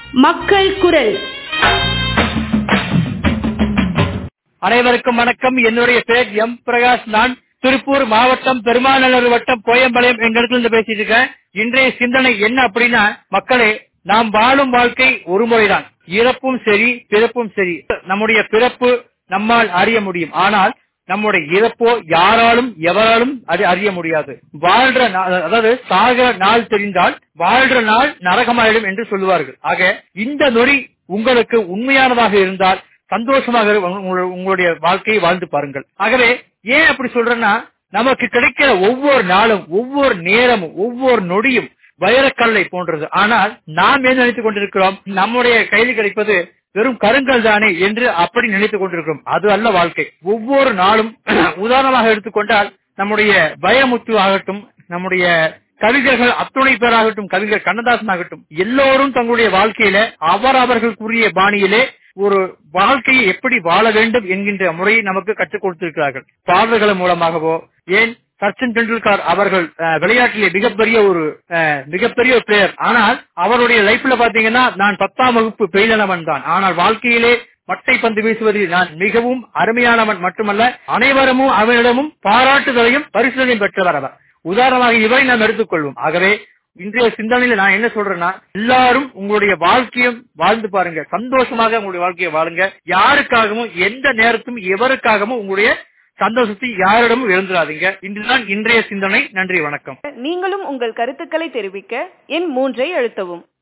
மக்கள் குரல் அனைவருக்கும் வணக்கம் என்னுடைய பேர் எம் பிரகாஷ் நான் திருப்பூர் மாவட்டம் பெருமாநல்லூர் வட்டம் கோயம்பாளையம் எங்க இடத்துல இருந்து பேசிட்டு இருக்கேன் இன்றைய சிந்தனை என்ன அப்படின்னா மக்களே நாம் வாழும் வாழ்க்கை ஒரு முறைதான் இறப்பும் சரி பிறப்பும் சரி நம்முடைய பிறப்பு நம்மால் அறிய முடியும் ஆனால் நம்முடைய இறப்போ யாராலும் எவராலும் அது அறிய முடியாது வாழ்ற நா- அதாவது சாகிற நாள் தெரிந்தால் வாழ்ற நாள் நரகமாயிடும் என்று சொல்லுவார்கள் ஆக இந்த நொடி உங்களுக்கு உண்மையானதாக இருந்தால் சந்தோஷமாக இரு- உங்க- உங்களுடைய வாழ்க்கையை வாழ்ந்து பாருங்கள் ஆகவே ஏன் அப்படி சொல்றேன்னா நமக்கு கிடைக்கிற ஒவ்வொரு நாளும் ஒவ்வொரு நேரமும் ஒவ்வொரு நொடியும் வைரக்கல்லை போன்றது ஆனால் நாம் என்ன நினைத்துக் கொண்டிருக்கிறோம் நம்முடைய கையில் கிடைப்பது வெறும் கருங்கல் தானே என்று அப்படி நினைத்துக் கொண்டிருக்கிறோம் அது அல்ல வாழ்க்கை ஒவ்வொரு நாளும் உதாரணமாக எடுத்துக்கொண்டால் நம்முடைய பயமுத்து ஆகட்டும் நம்முடைய கவிஞர்கள் அத்துணை பேராகட்டும் கவிஞர் கண்ணதாசன் ஆகட்டும் எல்லோரும் தங்களுடைய வாழ்க்கையில அவர் அவர்களுக்குரிய பாணியிலே ஒரு வாழ்க்கையை எப்படி வாழ வேண்டும் என்கின்ற முறையை நமக்கு கற்றுக் கொடுத்திருக்கிறார்கள் பாடல்கள் மூலமாகவோ ஏன் சச்சின் டெண்டுல்கர் அவர்கள் அஹ், விளையாட்டிலே மிகப்பெரிய ஒரு அஹ், மிகப்பெரிய ஒரு பிளேயர் ஆனால் அவருடைய லைஃப்ல பாத்தீங்கன்னா நான் பத்தாம் வகுப்பு பெயிலானவன் தான் ஆனால் வாழ்க்கையிலே மட்டை பந்து வீசுவதில் நான் மிகவும் அருமையானவன் மட்டுமல்ல அனைவரும் அவனிடமும் பாராட்டுதலையும் பரிசுகளையும் பெற்றவர் அவர் உதாரணமாக இவரை நாம் எடுத்துக்கொள்வோம் ஆகவே இன்றைய சிந்தனையில நான் என்ன சொல்றேன்னா எல்லாரும் உங்களுடைய வாழ்க்கையும் வாழ்ந்து பாருங்க சந்தோஷமாக உங்களுடைய வாழ்க்கையை வாழுங்க யாருக்காகவும் எந்த நேரத்தும் எவருக்காகவும் உங்களுடைய சந்தோஷத்தை யாரிடமும் இழந்துடாதீங்க இதுதான் இன்றைய சிந்தனை நன்றி வணக்கம் நீங்களும் உங்கள் கருத்துக்களை தெரிவிக்க எண் மூன்றை அழுத்தவும்